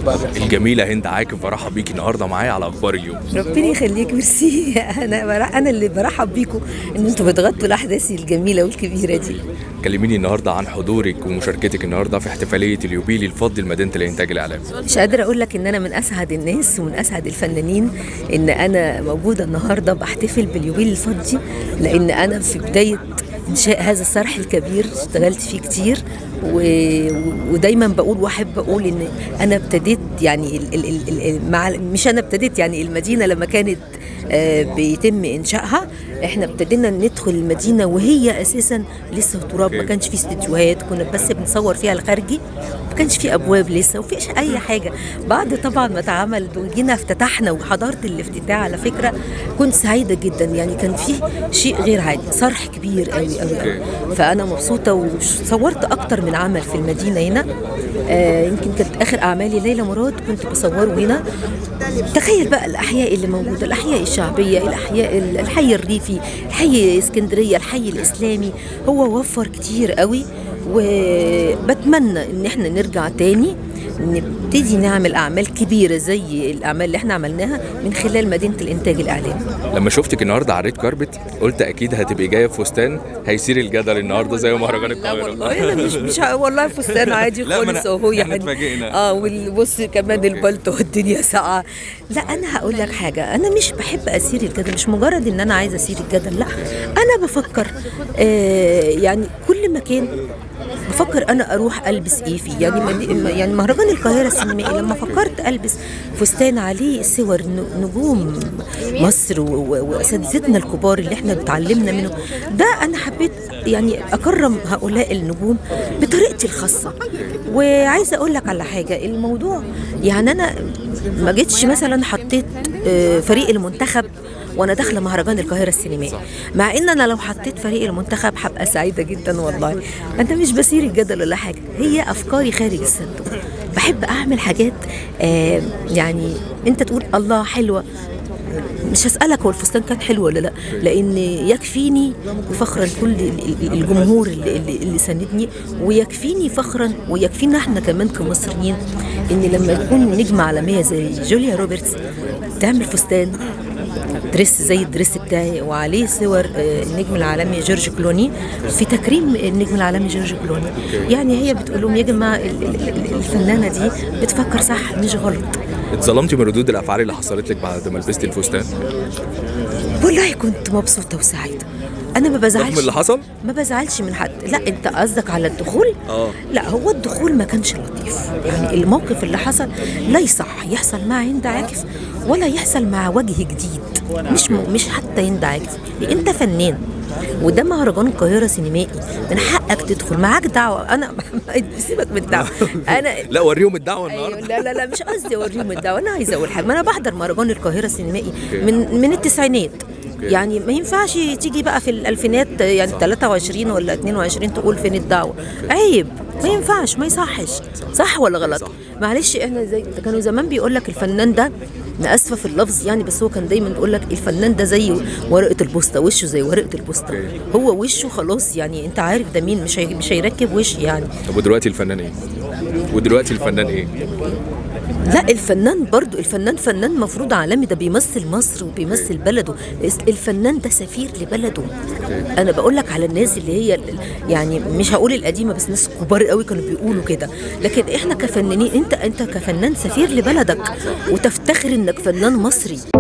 الجميله هند عاكف برحب بيكي النهارده معايا على اخبار اليوم ربنا يخليك ميرسي انا برا- انا اللي برحب بيكم ان انتوا بتغطوا الاحداث الجميله والكبيره دي كلميني النهارده عن حضورك ومشاركتك النهارده في احتفاليه اليوبيلي الفضي لمدينه الانتاج الاعلامي مش قادره اقول لك ان انا من اسعد الناس ومن اسعد الفنانين ان انا موجوده النهارده بحتفل باليوبيل الفضي لان انا في بدايه انشاء هذا الصرح الكبير اشتغلت فيه كتير و... و- ودايما بقول واحب اقول ان انا ابتديت يعني ال... ال... ال... ال... مع مش انا ابتديت يعني المدينه لما كانت آه، بيتم انشائها احنا ابتدينا ندخل المدينه وهي اساسا لسه تراب ما كانش في استديوهات كنا بس بنصور فيها الخارجي ما كانش في ابواب لسه وفيش اي حاجه بعد طبعا ما اتعمل وجينا افتتحنا وحضرت الافتتاح على فكره كنت سعيده جدا يعني كان في شيء غير عادي صرح كبير قوي قوي, قوي. فانا مبسوطه وصورت اكتر من عمل في المدينه هنا آه يمكن كانت اخر اعمالي ليلى مراد كنت بصوره هنا تخيل بقى الاحياء اللي موجوده الاحياء الشعبيه الاحياء الحي الريفي الحي اسكندريه الحي الاسلامي هو وفر كتير قوي وبتمنى ان احنا نرجع تاني نبتدي نعمل اعمال كبيره زي الاعمال اللي احنا عملناها من خلال مدينه الانتاج الاعلامي لما شفتك النهارده على الريد كاربت قلت اكيد هتبقي جايه بفستان هيثير الجدل النهارده زي مهرجان لا القاهره والله انا مش مش ه- والله فستان عادي لا، ما خالص أنا- اهو إحنا يعني اتفاجئنا. اه والبص كمان البلطو والدنيا ساقعه لا انا هقول لك حاجه انا مش بحب اسير الجدل مش مجرد ان انا عايزه اسير الجدل لا انا بفكر آه يعني كل مكان بفكر انا اروح البس ايه فيه يعني مدي- يعني مهرجان القاهره السينمائي لما فكرت البس فستان عليه صور ن- نجوم مصر و- و- واساتذتنا الكبار اللي احنا اتعلمنا منهم ده انا حبيت يعني اكرم هؤلاء النجوم بطريقتي الخاصه وعايزه اقول لك على حاجه الموضوع يعني انا ما جيتش مثلا حطيت آه، فريق المنتخب وانا داخله مهرجان القاهره السينمائي مع ان انا لو حطيت فريق المنتخب هبقى سعيده جدا والله انا مش بسير الجدل ولا حاجه هي افكاري خارج الصندوق بحب اعمل حاجات آه يعني انت تقول الله حلوه مش هسألك هو الفستان كان حلو ولا لا لأن يكفيني فخرا كل ال- ال- الجمهور اللي, اللي, اللي ساندني ويكفيني فخرا ويكفينا احنا كمان كمصريين إن لما يكون نجمة عالمية زي جوليا روبرتس تعمل فستان دريس زي الدريس بتاعي وعليه صور آه، النجم العالمي جورج كلوني في تكريم النجم العالمي جورج كلوني يعني هي بتقول لهم يا جماعه ال- ال- ال- الفنانه دي بتفكر صح مش غلط اتظلمتي من ردود الافعال اللي حصلت لك بعد ما لبستي الفستان والله كنت مبسوطه وسعيده انا ما بزعلش رغم اللي حصل ما بزعلش من حد لا انت قصدك على الدخول اه لا هو الدخول ما كانش لطيف يعني الموقف اللي حصل لا يصح يحصل مع هند عاكف ولا يحصل مع وجه جديد مش م... مش حتى هند عاكف انت فنان وده مهرجان القاهره سينمائي من حقك تدخل معاك دعوه انا سيبك من الدعوه انا لا وريهم الدعوه ايوه النهارده لا لا لا مش قصدي اوريهم الدعوه انا عايزه اقول حاجه ما انا بحضر مهرجان القاهره السينمائي من من التسعينات يعني ما ينفعش تيجي بقى في الالفينات يعني 23 ولا 22 تقول فين الدعوه عيب ما ينفعش ما يصحش صح ولا غلط معلش احنا زي كانوا زمان بيقول لك الفنان ده انا اسفه في اللفظ يعني بس هو كان دايما يقول لك الفنان ده زي ورقه البوسطه وشه زي ورقه البوسطه هو وشه خلاص يعني انت عارف ده مين مش هي- مش هيركب وش يعني طب ودلوقتي الفنان ايه ودلوقتي الفنان ايه لا الفنان برضو الفنان فنان مفروض عالمي ده بيمثل مصر وبيمثل بلده الس- الفنان ده سفير لبلده انا بقول لك على الناس اللي هي ال- يعني مش هقول القديمه بس ناس كبار قوي كانوا بيقولوا كده لكن احنا كفنانين انت انت كفنان سفير لبلدك وتفتخر انك فنان مصري